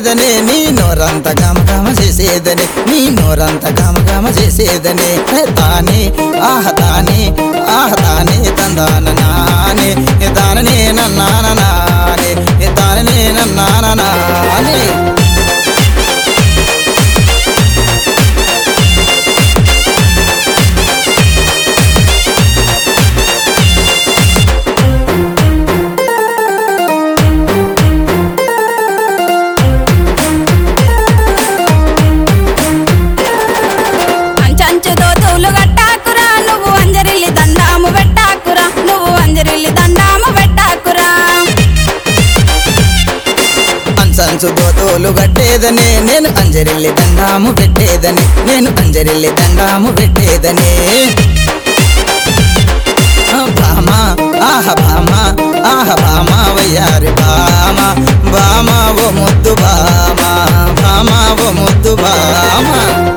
చేసేదనే నీ నోరంత గమ గమ చేసేదనే నీ నోరంత గమ గమ చేసేదనే హే తానే ఆహ తానే ఆహ తానే తందాన నానే ఏ తాననే నన్నాన నానే ఏ తాననే నన్నాన నానే అంచంచు దోతులు గట్టాకురా నువ్వు అంజరిల్లి దండాము పెట్టాకురా నువ్వు అంజరిల్లి దండాము పెట్టాకురా అంచంచు దోతోలు గట్టేదనే నేను అంజరిల్లి దండాము పెట్టేదని నేను అంజరిల్లి దండాము పెట్టేదనే ఆ భామ ఆహ భామ ఆహ భామ వయ్యారి భామ భామ ఓ ముద్దు భామ భామ ఓ ముద్దు భామ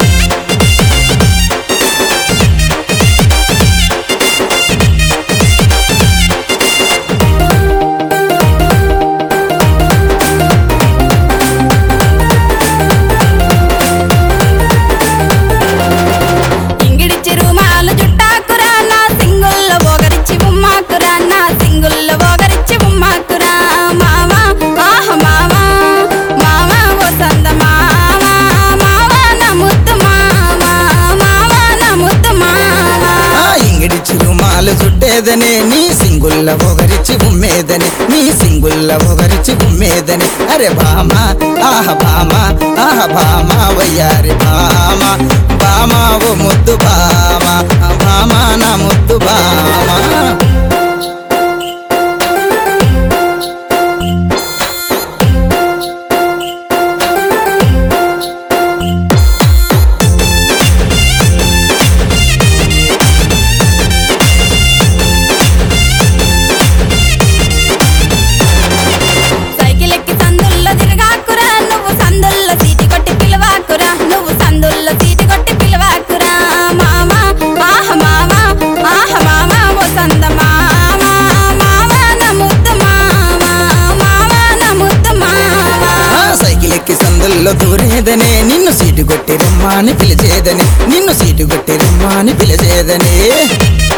ఇంగిడిచి రుమాలు చుట్టాకురా నా సింగుల్లో బోగరిచ్చి బొమ్మాకురా నా సింగుల్లో బోగరిచ్చి బొమ్మాకురా మావా ఆహ మావా మావా ఓ సంద మావా మావా నా ముద్దు మావా మావా నా ముద్దు మావా ఆ ఇంగిడి చిరుమాలు చుట్టేదనే నీ సింగుల్ల ఒకరిచి ఉమ్మేదని నీ సింగుల్ల ఒకరిచి ఉమ్మేదని అరే భామ ఆహ భామ ఆహ భామ వయ్యారి భామ భామ ఓ ముద్దు భామ భామ నా ముద్దు భామ సైకిల్ ఎక్కి సందుల్లో తిరగాకురా నువ్వు సందుల్లో సీటి కొట్టి పిలవాకురా నువ్వు సందుల్లో సీటి కొట్టి పిలవాకురా మామా ఆహ మామా ఆహ మామా ఓ సంద మామా మామా నా ముద్దు మామా మామా నా ముద్దు మామా ఆ సైకిల్ ఎక్కి సందుల్లో దూరేదనే నిన్ను సీటు కొట్టి రమ్మని పిలిచేదని నిన్ను సీటు కొట్టి రమ్మని పిలిచేదని